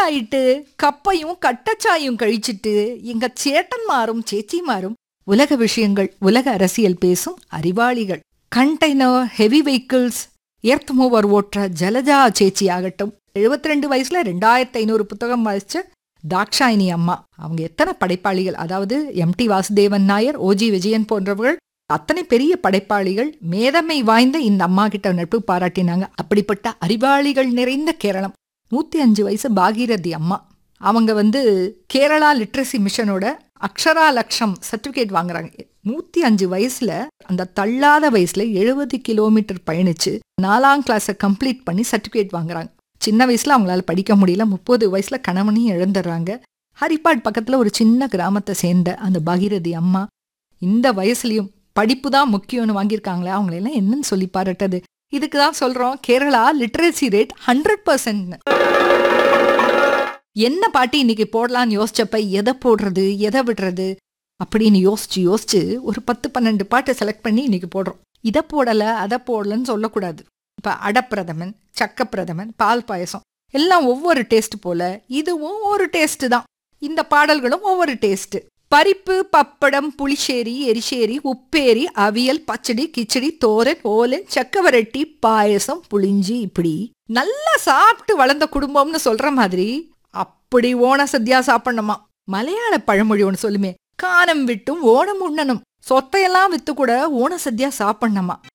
வயசாயிட்டு கப்பையும் கட்டச்சாயும் கழிச்சிட்டு எங்க சேட்டன்மாரும் சேச்சிமாரும் உலக விஷயங்கள் உலக அரசியல் பேசும் அறிவாளிகள் கண்டெய்னர் ஹெவி வெஹிக்கிள்ஸ் எர்த் மூவர் ஓட்டுற ஜலஜா சேச்சி ஆகட்டும் 72 ரெண்டு வயசுல ரெண்டாயிரத்தி ஐநூறு புத்தகம் வாசிச்ச தாக்ஷாயினி அம்மா அவங்க எத்தனை படைப்பாளிகள் அதாவது எம் டி வாசுதேவன் நாயர் ஓஜி விஜயன் போன்றவர்கள் அத்தனை பெரிய படைப்பாளிகள் மேதமை வாய்ந்த இந்த அம்மா கிட்ட நட்பு பாராட்டினாங்க அப்படிப்பட்ட அறிவாளிகள் நிறைந்த கேரளம் நூத்தி அஞ்சு வயசு பாகீரதி அம்மா அவங்க வந்து கேரளா லிட்ரஸி மிஷனோட அக்ஷரா லட்சம் சர்டிபிகேட் வாங்குறாங்க நூத்தி அஞ்சு வயசுல அந்த தள்ளாத வயசுல எழுபது கிலோமீட்டர் பயணிச்சு நாலாம் கிளாஸை கம்ப்ளீட் பண்ணி சர்டிபிகேட் வாங்குறாங்க சின்ன வயசுல அவங்களால படிக்க முடியல முப்பது வயசுல கணவனையும் இழந்துடுறாங்க ஹரிப்பாட் பக்கத்துல ஒரு சின்ன கிராமத்தை சேர்ந்த அந்த பகீரதி அம்மா இந்த வயசுலயும் படிப்பு தான் முக்கியம்னு வாங்கியிருக்காங்களே அவங்களெல்லாம் என்னன்னு சொல்லி பாராட்டது இதுக்கு தான் சொல்றோம் Kerala literacy rate hundred percent என்ன பாட்டி இன்னைக்கு போடலான்னு யோசிச்சப்ப எதை போடுறது எதை விடுறது அப்படின்னு யோசிச்சு யோசிச்சு ஒரு பத்து பன்னெண்டு பாட்டு செலக்ட் பண்ணி இன்னைக்கு போடுறோம் இதை போடல அதை போடலன்னு சொல்லக்கூடாது இப்ப அடப்பிரதமன் சக்கப்பிரதமன் பால் பாயசம் எல்லாம் ஒவ்வொரு டேஸ்ட் போல இதுவும் ஒரு டேஸ்ட் தான் இந்த பாடல்களும் ஒவ்வொரு டேஸ்ட் பரிப்பு பப்படம் புளிச்சேரி எரிசேரி உப்பேரி அவியல் பச்சடி கிச்சடி தோரன் ஓலன் சக்கவரட்டி பாயசம் புளிஞ்சி இப்படி நல்லா சாப்பிட்டு வளர்ந்த குடும்பம்னு சொல்ற மாதிரி அப்படி ஓண சத்யா சாப்பிடணுமா மலையாள பழமொழி ஒன்று சொல்லுமே கானம் விட்டும் ஓணம் உண்ணணும் சொத்தையெல்லாம் வித்து கூட ஓண சத்யா சாப்பிடணுமா